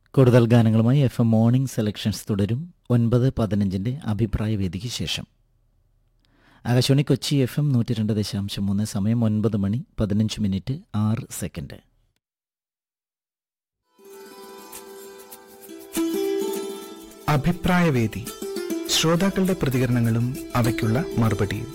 കൂടുതൽ ഗാനങ്ങളുമായി F M morning selections തുടരും ഒൻപത് പതിനഞ്ചിൻ്റെ അഭിപ്രായ വേദിക്ക് ശേഷം ആകാശവാണി കൊച്ചി എഫ് എം നൂറ്റി രണ്ട് ദശാംശം മൂന്ന് സമയം ഒൻപത് മണി പതിനഞ്ച് മിനിറ്റ് ആറ് സെക്കൻഡ് അഭിപ്രായവേദി ശ്രോതാക്കളുടെ പ്രതികരണങ്ങളും അവയ്ക്കുള്ള മറുപടിയും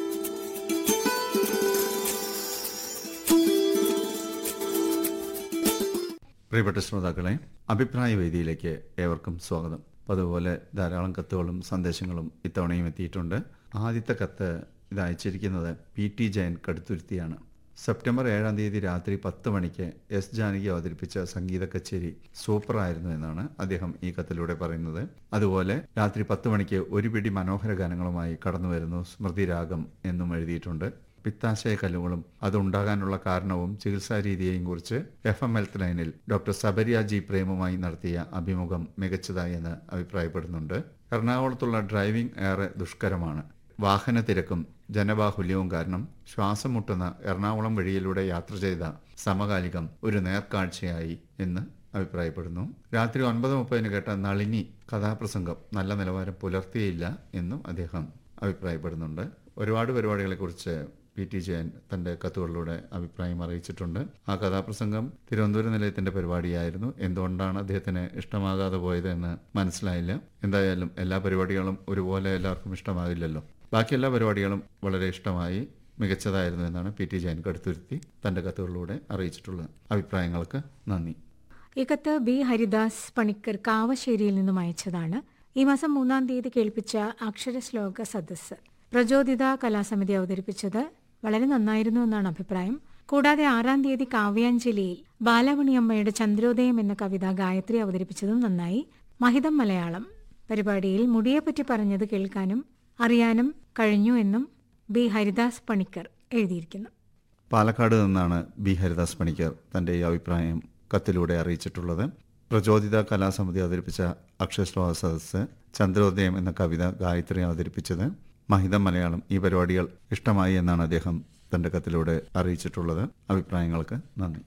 പ്രിയപ്പെട്ട ശ്രോതാക്കളെ അഭിപ്രായ വേദിയിലേക്ക് ഏവർക്കും സ്വാഗതം അതുപോലെ ധാരാളം കത്തുകളും സന്ദേശങ്ങളും ഇത്തവണയും എത്തിയിട്ടുണ്ട് ആദ്യത്തെ കത്ത് ഇത് അയച്ചിരിക്കുന്നത് പി ടി ജയൻ കടുത്തുരുത്തിയാണ് സെപ്റ്റംബർ ഏഴാം തീയതി രാത്രി പത്ത് മണിക്ക് എസ് ജാനകി അവതരിപ്പിച്ച സംഗീത കച്ചേരി സൂപ്പറായിരുന്നു എന്നാണ് അദ്ദേഹം ഈ കത്തിലൂടെ പറയുന്നത് അതുപോലെ രാത്രി പത്ത് മണിക്ക് ഒരു പിടി മനോഹര ഗാനങ്ങളുമായി കടന്നു വരുന്നു സ്മൃതി രാഗം എന്നും എഴുതിയിട്ടുണ്ട് പിത്താശയ കല്ലുകളും അതുണ്ടാകാനുള്ള കാരണവും ചികിത്സാ രീതിയെയും കുറിച്ച് എഫ് എം ഹെൽത്ത് ലൈനിൽ ഡോക്ടർ സബരിയ ജി പ്രേമുമായി നടത്തിയ അഭിമുഖം മികച്ചതായി എന്ന് അഭിപ്രായപ്പെടുന്നുണ്ട് എറണാകുളത്തുള്ള ഡ്രൈവിംഗ് ഏറെ ദുഷ്കരമാണ് വാഹന തിരക്കും ജനബാഹുല്യവും കാരണം ശ്വാസം മുട്ടുന്ന എറണാകുളം വഴിയിലൂടെ യാത്ര ചെയ്ത സമകാലികം ഒരു നേർക്കാഴ്ചയായി എന്ന് അഭിപ്രായപ്പെടുന്നു രാത്രി ഒൻപത് മുപ്പതിന് കേട്ട നളിനി കഥാപ്രസംഗം നല്ല നിലവാരം പുലർത്തിയില്ല എന്നും അദ്ദേഹം അഭിപ്രായപ്പെടുന്നുണ്ട് ഒരുപാട് പരിപാടികളെക്കുറിച്ച് പി ടി ജയൻ തന്റെ കത്തുകളിലൂടെ അഭിപ്രായം അറിയിച്ചിട്ടുണ്ട് ആ കഥാപ്രസംഗം തിരുവനന്തപുരം നിലയത്തിന്റെ പരിപാടിയായിരുന്നു എന്തുകൊണ്ടാണ് അദ്ദേഹത്തിന് ഇഷ്ടമാകാതെ പോയത് എന്ന് മനസ്സിലായില്ല എന്തായാലും എല്ലാ പരിപാടികളും ഒരുപോലെ എല്ലാവർക്കും ഇഷ്ടമാകില്ലല്ലോ ബാക്കി എല്ലാ പരിപാടികളും വളരെ ഇഷ്ടമായി മികച്ചതായിരുന്നു എന്നാണ് പി ടി ജയൻ കടുത്തുരുത്തി തന്റെ കത്തുകളിലൂടെ അറിയിച്ചിട്ടുള്ളത് അഭിപ്രായങ്ങൾക്ക് നന്ദി ഈ കത്ത് ബി ഹരിദാസ് പണിക്കർ കാവശ്ശേരിയിൽ നിന്നും അയച്ചതാണ് ഈ മാസം മൂന്നാം തീയതി കേൾപ്പിച്ച അക്ഷരശ്ലോക സദസ്സ് പ്രചോദിത കലാസമിതി അവതരിപ്പിച്ചത് വളരെ നന്നായിരുന്നു എന്നാണ് അഭിപ്രായം കൂടാതെ ആറാം തീയതി കാവ്യാഞ്ജലിയിൽ ബാലമണിയമ്മയുടെ ചന്ദ്രോദയം എന്ന കവിത ഗായത്രി അവതരിപ്പിച്ചതും നന്നായി മഹിതം മലയാളം പരിപാടിയിൽ മുടിയെപ്പറ്റി പറഞ്ഞത് കേൾക്കാനും അറിയാനും കഴിഞ്ഞു എന്നും ബി ഹരിദാസ് പണിക്കർ എഴുതിയിരിക്കുന്നു പാലക്കാട് നിന്നാണ് ബി ഹരിദാസ് പണിക്കർ തന്റെ ഈ അഭിപ്രായം കത്തിലൂടെ അറിയിച്ചിട്ടുള്ളത് പ്രചോദിത കലാസമിതി അവതരിപ്പിച്ച അക്ഷരശ്ലോക സദസ്സ് ചന്ദ്രോദയം എന്ന കവിത ഗായത്രി അവതരിപ്പിച്ചത് മഹിതം മലയാളം ഈ പരിപാടികൾ ഇഷ്ടമായി എന്നാണ് അദ്ദേഹം തന്റെ കത്തിലൂടെ അറിയിച്ചിട്ടുള്ളത് അഭിപ്രായങ്ങൾക്ക് നന്ദി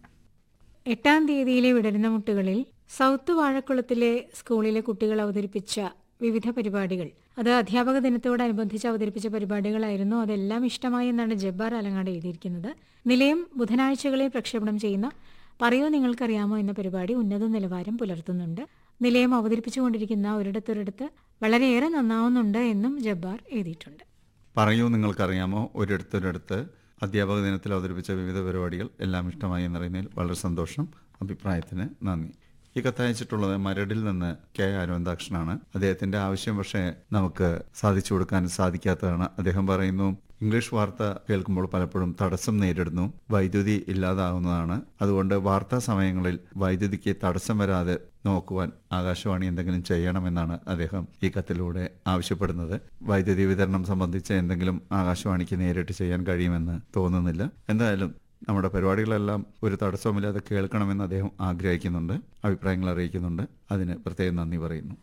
എട്ടാം തീയതിയിലെ വിടരുന്ന മുട്ടുകളിൽ സൗത്ത് വാഴക്കുളത്തിലെ സ്കൂളിലെ കുട്ടികൾ അവതരിപ്പിച്ച വിവിധ പരിപാടികൾ അത് അധ്യാപക ദിനത്തോടനുബന്ധിച്ച് അവതരിപ്പിച്ച പരിപാടികളായിരുന്നു അതെല്ലാം ഇഷ്ടമായി എന്നാണ് ജബ്ബാർ അലങ്ങാട് എഴുതിയിരിക്കുന്നത് നിലയം ബുധനാഴ്ചകളിൽ പ്രക്ഷേപണം ചെയ്യുന്ന പറയോ നിങ്ങൾക്കറിയാമോ എന്ന പരിപാടി ഉന്നത നിലവാരം പുലർത്തുന്നുണ്ട് നിലയം അവതരിപ്പിച്ചുകൊണ്ടിരിക്കുന്ന ഒരിടത്തൊരിടത്ത് വളരെയേറെ നന്നാവുന്നുണ്ട് എന്നും ജബ്ബാർ എഴുതിയിട്ടുണ്ട് പറയൂ നിങ്ങൾക്കറിയാമോ ഒരിടത്തൊരിടത്ത് അധ്യാപക ദിനത്തിൽ അവതരിപ്പിച്ച വിവിധ പരിപാടികൾ എല്ലാം ഇഷ്ടമായി എന്നറിയുന്നതിൽ വളരെ സന്തോഷം അഭിപ്രായത്തിന് നന്ദി ഈ കത്തയച്ചിട്ടുള്ളത് മരടിൽ നിന്ന് കെ അരവിന്ദാക്ഷനാണ് അദ്ദേഹത്തിന്റെ ആവശ്യം പക്ഷേ നമുക്ക് സാധിച്ചു കൊടുക്കാൻ സാധിക്കാത്തതാണ് അദ്ദേഹം പറയുന്നു ഇംഗ്ലീഷ് വാർത്ത കേൾക്കുമ്പോൾ പലപ്പോഴും തടസ്സം നേരിടുന്നു വൈദ്യുതി ഇല്ലാതാവുന്നതാണ് അതുകൊണ്ട് വാർത്താ സമയങ്ങളിൽ വൈദ്യുതിക്ക് തടസ്സം വരാതെ നോക്കുവാൻ ആകാശവാണി എന്തെങ്കിലും ചെയ്യണമെന്നാണ് അദ്ദേഹം ഈ കത്തിലൂടെ ആവശ്യപ്പെടുന്നത് വൈദ്യുതി വിതരണം സംബന്ധിച്ച് എന്തെങ്കിലും ആകാശവാണിക്ക് നേരിട്ട് ചെയ്യാൻ കഴിയുമെന്ന് തോന്നുന്നില്ല എന്തായാലും നമ്മുടെ പരിപാടികളെല്ലാം ഒരു തടസ്സവുമില്ലാതെ കേൾക്കണമെന്ന് അദ്ദേഹം ആഗ്രഹിക്കുന്നുണ്ട് അഭിപ്രായങ്ങൾ അറിയിക്കുന്നുണ്ട് അതിന് പ്രത്യേകം നന്ദി പറയുന്നു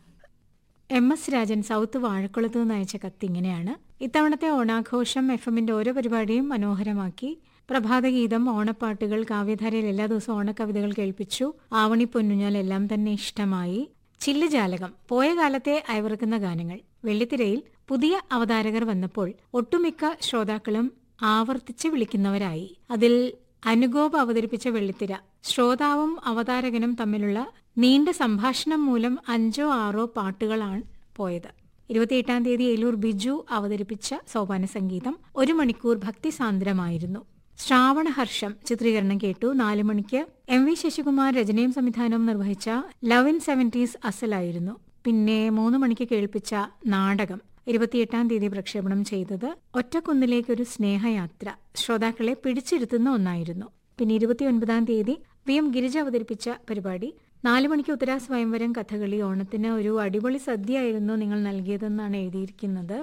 എം എസ് രാജൻ സൗത്ത് വാഴക്കുളത്ത് നിന്ന് അയച്ച കത്ത് ഇങ്ങനെയാണ് ഇത്തവണത്തെ ഓണാഘോഷം എഫ് എമ്മിന്റെ ഓരോ പരിപാടിയും മനോഹരമാക്കി പ്രഭാതഗീതം ഓണപ്പാട്ടുകൾ കാവ്യധാരയിൽ എല്ലാ ദിവസവും ഓണക്കവിതകൾ കേൾപ്പിച്ചു ആവണി പൊന്നുഞ്ഞാൽ എല്ലാം തന്നെ ഇഷ്ടമായി ചില്ലുജാലകം പോയ കാലത്തെ അയവിറക്കുന്ന ഗാനങ്ങൾ വെള്ളിത്തിരയിൽ പുതിയ അവതാരകർ വന്നപ്പോൾ ഒട്ടുമിക്ക ശ്രോതാക്കളും ആവർത്തിച്ച് വിളിക്കുന്നവരായി അതിൽ അനുഗോപ് അവതരിപ്പിച്ച വെള്ളിത്തിര ശ്രോതാവും അവതാരകനും തമ്മിലുള്ള നീണ്ട സംഭാഷണം മൂലം അഞ്ചോ ആറോ പാട്ടുകളാണ് പോയത് ഇരുപത്തിയെട്ടാം തീയതി ഏലൂർ ബിജു അവതരിപ്പിച്ച സോപാന സംഗീതം ഒരു മണിക്കൂർ ഭക്തിസാന്ദ്രമായിരുന്നു ശ്രാവണഹർഷം ചിത്രീകരണം കേട്ടു നാലു മണിക്ക് എം വി ശശികുമാർ രചനയും സംവിധാനവും നിർവഹിച്ച ലവ് ഇൻ സെവന്റീസ് അസലായിരുന്നു പിന്നെ മൂന്ന് മണിക്ക് കേൾപ്പിച്ച നാടകം ഇരുപത്തിയെട്ടാം തീയതി പ്രക്ഷേപണം ചെയ്തത് ഒറ്റക്കുന്നിലേക്കൊരു സ്നേഹയാത്ര ശ്രോതാക്കളെ പിടിച്ചിരുത്തുന്ന ഒന്നായിരുന്നു പിന്നെ ഇരുപത്തിയൊൻപതാം തീയതി വി എം ഗിരിജ അവതരിപ്പിച്ച പരിപാടി നാലു മണിക്ക് ഉത്തരാ സ്വയംവരം കഥകളി ഓണത്തിന് ഒരു അടിപൊളി സദ്യയായിരുന്നു നിങ്ങൾ നൽകിയതെന്നാണ് എഴുതിയിരിക്കുന്നത്